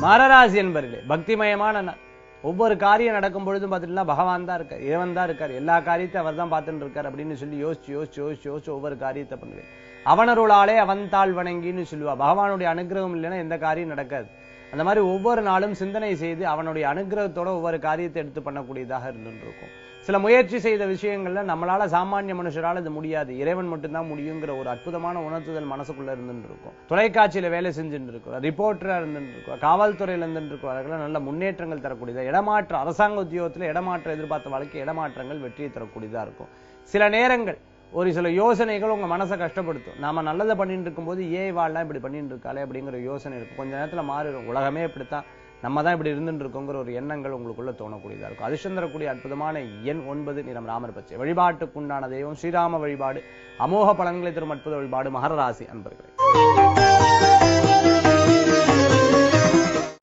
மகராசி என்பர்களே பக்திமயமான நாள் ஒவ்வொரு காரியம் நடக்கும் பொழுதும் பார்த்துட்டுனா பகவான் தான் இருக்கார் இறைவன் தான் இருக்கார் எல்லா காரியத்தையும் அவர் தான் பார்த்துட்டு இருக்கார் அப்படின்னு சொல்லி யோசிச்சு யோசிச்சு யோசிச்சு யோசிச்சு ஒவ்வொரு காரியத்தை பண்ணுவேன் அவனருளாலே அவன் தாழ் வணங்கின்னு சொல்லுவா பகவானுடைய அனுகிரகம் இல்லைன்னா எந்த காரியம் நடக்காது அந்த மாதிரி ஒவ்வொரு நாளும் சிந்தனை செய்து அவனுடைய அனுகிரகத்தோட ஒவ்வொரு காரியத்தை எடுத்து பண்ணக்கூடியதாக இருந்துட்டு இருக்கும் சில முயற்சி செய்த விஷயங்கள்ல நம்மளால சாமானிய மனுஷரால இது முடியாது இறைவன் மட்டும்தான் முடியுங்கிற ஒரு அற்புதமான உணர்த்துதல் மனசுக்குள்ள இருந்துட்டு இருக்கும் தொலைக்காட்சியில வேலை செஞ்சுட்டு இருக்கோம் ரிப்போர்ட்டரா இருந்துட்டு இருக்கோம் காவல்துறையில இருந்துட்டு இருக்கோம் நல்ல முன்னேற்றங்கள் தரக்கூடியதா இடமாற்ற அரசாங்க உத்தியோகத்துல இடமாற்றம் எதிர்பார்த்த வாழ்க்கை இடமாற்றங்கள் வெற்றியை தரக்கூடியதா இருக்கும் சில நேரங்கள் ஒரு சில யோசனைகள் உங்க மனசை கஷ்டப்படுத்தும் நாம நல்லதை பண்ணிட்டு இருக்கும்போது ஏன் வாழலாம் இப்படி பண்ணிட்டு இருக்காளே அப்படிங்கிற யோசனை இருக்கும் கொஞ்ச நேரத்துல மாறிடும் உலகமே இப்படித்தான் நம்ம தான் இப்படி இருந்துட்டு இருக்கோங்கிற ஒரு எண்ணங்கள் உங்களுக்குள்ள தோணக்கூடியதா இருக்கும் அதிர்ஷ்டம் தரக்கூடிய அற்புதமான எண் ஒன்பது நிறம் ராமர் பச்சை வழிபாட்டுக்குண்டான தெய்வம் ஸ்ரீராம வழிபாடு அமோக பலன்களை தரும் அற்புத வழிபாடு மகர ராசி அன்பர்களே